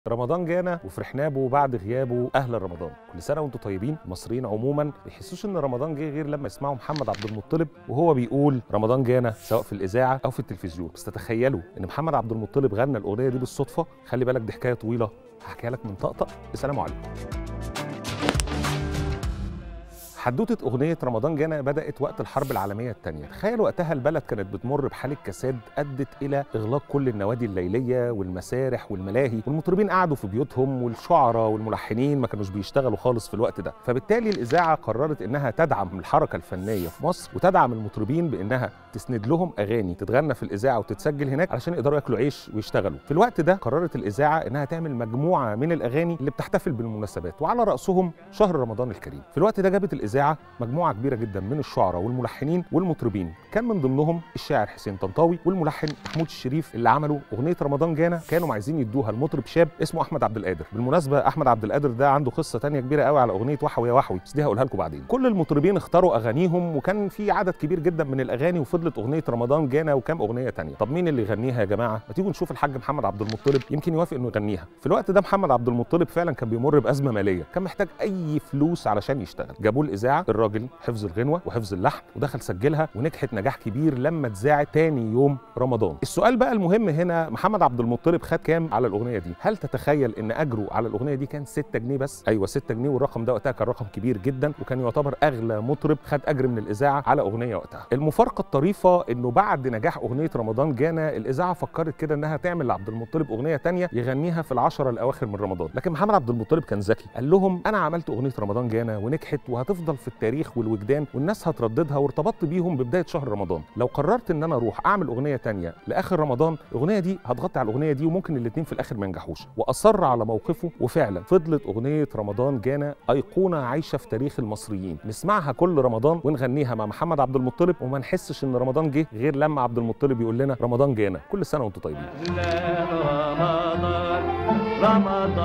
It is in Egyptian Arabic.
رمضان جانا وفرحنا به بعد غيابه اهل رمضان كل سنه وانتم طيبين المصريين عموما ما بيحسوش ان رمضان جه غير لما يسمعوا محمد عبد المطلب وهو بيقول رمضان جانا سواء في الاذاعه او في التلفزيون بس تتخيلوا ان محمد عبد المطلب غنى الاغنيه دي بالصدفه خلي بالك دي حكايه طويله هحكيها لك من طقطق السلام عليكم حدوته اغنيه رمضان جانا بدات وقت الحرب العالميه الثانيه تخيل وقتها البلد كانت بتمر بحاله كساد ادت الى اغلاق كل النوادي الليليه والمسارح والملاهي والمطربين قعدوا في بيوتهم والشعراء والملحنين ما كانوش بيشتغلوا خالص في الوقت ده فبالتالي الاذاعه قررت انها تدعم الحركه الفنيه في مصر وتدعم المطربين بانها تسند لهم اغاني تتغنى في الاذاعه وتتسجل هناك علشان يقدروا ياكلوا عيش ويشتغلوا في الوقت ده قررت الاذاعه انها تعمل مجموعه من الاغاني اللي بتحتفل بالمناسبات وعلى راسهم شهر رمضان الكريم في الوقت ده جابت الاذاعه مجموعه كبيره جدا من الشعراء والملحنين والمطربين كان من ضمنهم الشاعر حسين طنطاوي والملحن محمود الشريف اللي عملوا اغنيه رمضان جانا كانوا عايزين يدوها لمطرب شاب اسمه احمد عبد القادر بالمناسبه احمد عبد القادر ده عنده قصه تانية كبيره قوي على اغنيه وحوي يا وحوي بس دي هقولها لكم بعدين كل المطربين اختاروا اغانيهم وكان في عدد كبير جدا من الاغاني وفضلت اغنيه رمضان جانا وكام اغنيه تانية طب مين اللي يغنيها يا جماعه ما تيجوا نشوف الحاج محمد عبد المطلب يمكن يوافق انه يغنيها في الوقت ده محمد عبد المطلب فعلا كان بيمر بازمه ماليه كان محتاج اي فلوس علشان يشتغل جابوه الاذاعه الراجل حفظ الغنوه وحفظ اللحن ودخل سجلها ونجحت نجاح كبير لما اتذاعت تاني يوم رمضان السؤال بقى المهم هنا محمد عبد المطلب خد كام على الاغنيه دي هل تتخيل ان اجره على الاغنيه دي كان 6 جنيه بس ايوه 6 جنيه والرقم ده وقتها كان رقم كبير جدا وكان يعتبر اغلى مطرب خد اجر من الاذاعه على اغنيه وقتها المفارقه الطريفه انه بعد نجاح اغنيه رمضان جانا الاذاعه فكرت كده انها تعمل لعبد المطلب اغنيه تانية يغنيها في العشرة الاواخر من رمضان لكن محمد عبد المطلب كان ذكي قال لهم انا عملت اغنيه رمضان جانا ونجحت وهتفضل في التاريخ والوجدان والناس هترددها وارتبطت بيهم ببدايه شهر رمضان لو قررت ان انا اروح اعمل اغنيه تانية لاخر رمضان الاغنيه دي هتغطي على الاغنيه دي وممكن الاثنين في الاخر ما ينجحوش واصر على موقفه وفعلا فضلت اغنيه رمضان جانا ايقونه عايشه في تاريخ المصريين نسمعها كل رمضان ونغنيها مع محمد عبد المطلب وما نحسش ان رمضان جه غير لما عبد المطلب يقول لنا رمضان جانا كل سنه وانتم طيبين رمضان رمضان